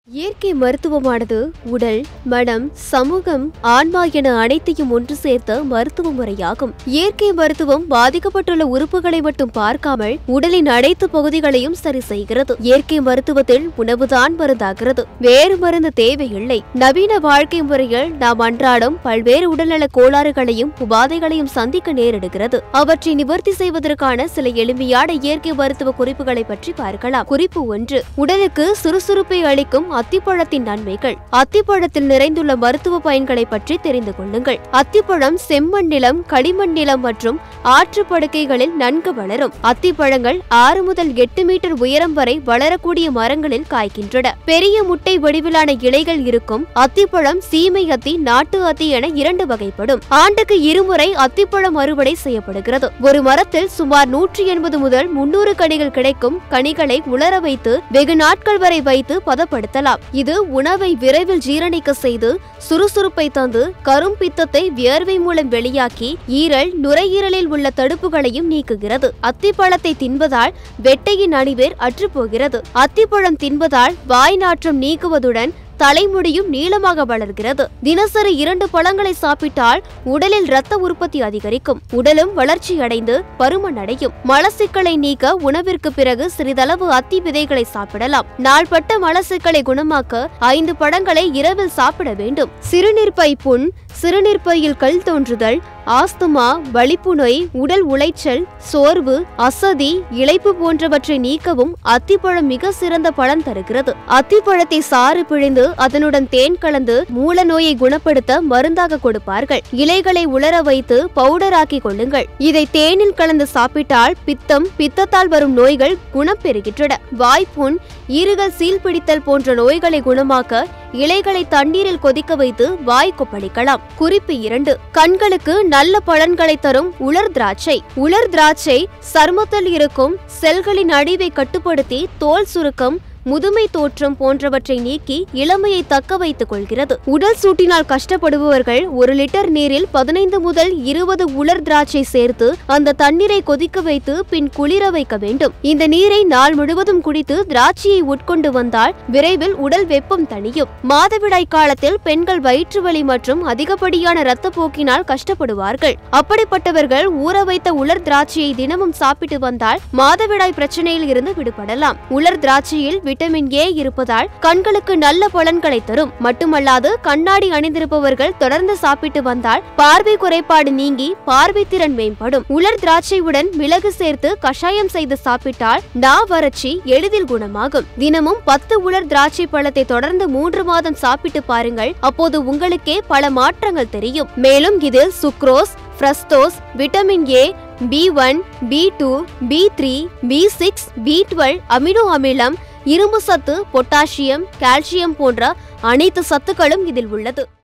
இயற்கை மருத்துவமானது உடல் மனம் சமூகம் ஆன்மா என அனைத்தையும் ஒன்று சேர்த்த மருத்துவ முறையாகும் இயற்கை மருத்துவம் பாதிக்கப்பட்டுள்ள உறுப்புகளை மட்டும் பார்க்காமல் உடலின் அனைத்து பகுதிகளையும் சரி செய்கிறது இயற்கை மருத்துவத்தில் உணவுதான் மருந்தாகிறது வேறு மருந்து தேவையில்லை நவீன வாழ்க்கை முறையில் நாம் அன்றாடம் பல்வேறு உடல்நல கோளாறுகளையும் உபாதைகளையும் சந்திக்க நேரிடுகிறது அவற்றை நிவர்த்தி செய்வதற்கான சில எளிமையான இயற்கை மருத்துவ குறிப்புகளை பற்றி பார்க்கலாம் குறிப்பு ஒன்று உடலுக்கு சுறுசுறுப்பை அளிக்கும் அத்திப்பழத்தின் நன்மைகள் அத்திப்பழத்தில் நிறைந்துள்ள மருத்துவ பயன்களை பற்றி தெரிந்து கொள்ளுங்கள் அத்திப்பழம் செம்மண் நிலம் களிமண் நிலம் மற்றும் ஆற்று படுக்கைகளில் நன்கு வளரும் அத்திப்பழங்கள் ஆறு முதல் எட்டு மீட்டர் உயரம் வரை வளரக்கூடிய மரங்களில் காய்க்கின்றன பெரிய முட்டை வடிவிலான இலைகள் இருக்கும் அத்திப்பழம் சீமை அத்தி நாட்டு அத்தி என இரண்டு வகைப்படும் ஆண்டுக்கு இருமுறை அத்திப்பழம் அறுவடை செய்யப்படுகிறது ஒரு மரத்தில் சுமார் நூற்றி எண்பது முதல் முன்னூறு கனிகள் கிடைக்கும் கனிகளை உலர வைத்து வெகு நாட்கள் வரை வைத்து பதப்படுத்தலாம் இது உணவை விரைவில் ஜீரணிக்க செய்து சுறுசுறுப்பை தந்து கரும்பித்தத்தை வியர்வை மூலம் வெளியாக்கி ஈரல் நுரையீரலில் உள்ள தடுப்புகளையும் நீக்குகிறது அத்திப்பழத்தை தின்பதால் வெட்டையின் அணிவேர் அற்றுப்போகிறது அத்திப்பழம் தின்பதால் வாய் நாற்றம் நீக்குவதுடன் தலைமுடியும் நீளமாக வளர்கிறது தினசரி இரண்டு பழங்களை சாப்பிட்டால் உடலில் இரத்த உற்பத்தி அதிகரிக்கும் உடலும் வளர்ச்சி அடைந்து பருமன் அடையும் மலசிக்கலை நீக்க உணவிற்கு பிறகு சிறிதளவு அத்தி விதைகளை சாப்பிடலாம் நாள்பட்ட மலசிக்கலை குணமாக்க ஐந்து பழங்களை இரவில் சாப்பிட வேண்டும் சிறுநீர்ப்பை புண் சிறுநீர்ப்பையில் கல் தோன்றுதல் ஆஸ்துமா வலிப்பு நோய் உடல் உளைச்சல் சோர்வு அசதி இளைப்பு போன்றவற்றை நீக்கவும் அத்திப்பழம் மிக சிறந்த பலன் தருகிறது அத்திப்பழத்தை சாறு பிழிந்து அதனுடன் தேன் கலந்து மூல நோயை குணப்படுத்த மருந்தாக கொடுப்பார்கள் இலைகளை உலர வைத்து பவுடராக்கி கொள்ளுங்கள் இதை தேனில் கலந்து சாப்பிட்டால் பித்தம் பித்தத்தால் வரும் நோய்கள் குணம் பெறுகின்றன வாய்ப்புண் ஈறுகள் சீல் பிடித்தல் போன்ற நோய்களை குணமாக்க இலைகளை தண்ணீரில் கொதிக்க வைத்து வாய் கொப்பளிக்கலாம் குறிப்பு இரண்டு கண்களுக்கு நல்ல பலன்களை தரும் உலர் திராட்சை உலர் திராட்சை சருமத்தில் இருக்கும் செல்களின் அழிவை கட்டுப்படுத்தி தோல் சுருக்கம் முதுமை தோற்றம் போன்றவற்றை நீக்கி இளமையை தக்க வைத்துக் கொள்கிறது உடல் சூட்டினால் கஷ்டப்படுபவர்கள் ஒரு லிட்டர் நீரில் பதினைந்து முதல் இருபது உலர் திராட்சை சேர்த்து அந்த தண்ணீரை கொதிக்க வைத்து பின் குளிர வைக்க வேண்டும் இந்த நீரை நாள் முழுவதும் குடித்து திராட்சையை உட்கொண்டு வந்தால் விரைவில் உடல் வெப்பம் தணியும் மாதவிடாய் காலத்தில் பெண்கள் வயிற்று வலி மற்றும் அதிகப்படியான இரத்த போக்கினால் கஷ்டப்படுவார்கள் அப்படிப்பட்டவர்கள் ஊற வைத்த உலர் திராட்சையை தினமும் சாப்பிட்டு வந்தால் மாதவிடாய் பிரச்சனையில் இருந்து விடுபடலாம் உலர் திராட்சையில் விட்டமின் ஏ இருப்பதால் கண்களுக்கு நல்ல பலன்களை தரும் மட்டுமல்லாது கண்ணாடி அணிந்திருப்பவர்கள் தொடர்ந்து சாப்பிட்டு வந்தால் பார்வை குறைபாடு நீங்கி பார்வை திறன் மேம்படும் உலர் திராட்சையுடன் மிளகு சேர்த்து கஷாயம் செய்து சாப்பிட்டால் நா வறட்சி எளிதில் குணமாகும் தினமும் பத்து உலர் திராட்சை பழத்தை தொடர்ந்து மூன்று மாதம் சாப்பிட்டு பாருங்கள் அப்போது உங்களுக்கே பல மாற்றங்கள் தெரியும் மேலும் இதில் sucrose fructose vitamin A B one B two B three B six B twelve amino அமிலம் இரும்பு சத்து பொட்டாசியம் கால்சியம் போன்ற அனைத்து சத்துக்களும் இதில் உள்ளது